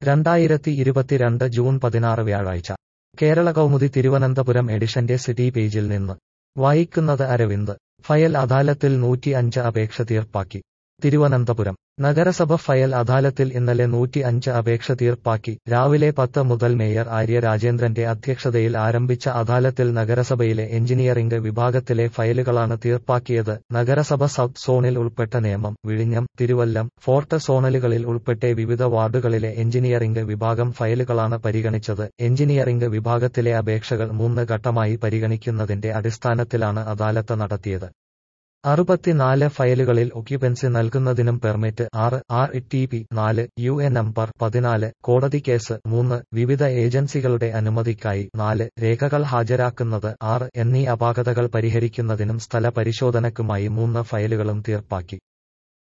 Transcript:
രണ്ടായിരത്തി ഇരുപത്തിരണ്ട് ജൂൺ പതിനാറ് വ്യാഴാഴ്ച കേരള കൗമുദി തിരുവനന്തപുരം എഡിഷന്റെ സിറ്റി പേജിൽ നിന്ന് വായിക്കുന്നത് അരവിന്ദ് ഫയൽ അദാലത്തിൽ നൂറ്റി അഞ്ച് അപേക്ഷ തീർപ്പാക്കി തിരുവനന്തപുരം നഗരസഭ ഫയൽ അദാലത്തിൽ ഇന്നലെ നൂറ്റി അഞ്ച് അപേക്ഷ തീർപ്പാക്കി രാവിലെ പത്ത് മുതൽ മേയർ ആര്യ രാജേന്ദ്രന്റെ അധ്യക്ഷതയിൽ ആരംഭിച്ച അദാലത്തിൽ നഗരസഭയിലെ എഞ്ചിനീയറിംഗ് വിഭാഗത്തിലെ ഫയലുകളാണ് തീർപ്പാക്കിയത് നഗരസഭ സൗത്ത് സോണിൽ ഉൾപ്പെട്ട നേമം വിഴിഞ്ഞം തിരുവല്ലം ഫോർട്ട് സോണലുകളിൽ ഉൾപ്പെട്ടെ വിവിധ വാർഡുകളിലെ എഞ്ചിനീയറിംഗ് വിഭാഗം ഫയലുകളാണ് പരിഗണിച്ചത് എഞ്ചിനീയറിംഗ് വിഭാഗത്തിലെ അപേക്ഷകൾ മൂന്ന് ഘട്ടമായി പരിഗണിക്കുന്നതിന്റെ അടിസ്ഥാനത്തിലാണ് അദാലത്ത് നടത്തിയത് അറുപത്തിനാല് ഫയലുകളിൽ ഒക്യുപൻസി നൽകുന്നതിനും പെർമിറ്റ് ആറ് ആർ ടി പി നാല് യു എ നമ്പർ പതിനാല് കോടതി കേസ് മൂന്ന് വിവിധ ഏജൻസികളുടെ അനുമതിക്കായി നാല് രേഖകൾ ഹാജരാക്കുന്നത് ആറ് എന്നീ അപാകതകൾ പരിഹരിക്കുന്നതിനും സ്ഥല പരിശോധനയ്ക്കുമായി മൂന്ന് ഫയലുകളും തീർപ്പാക്കി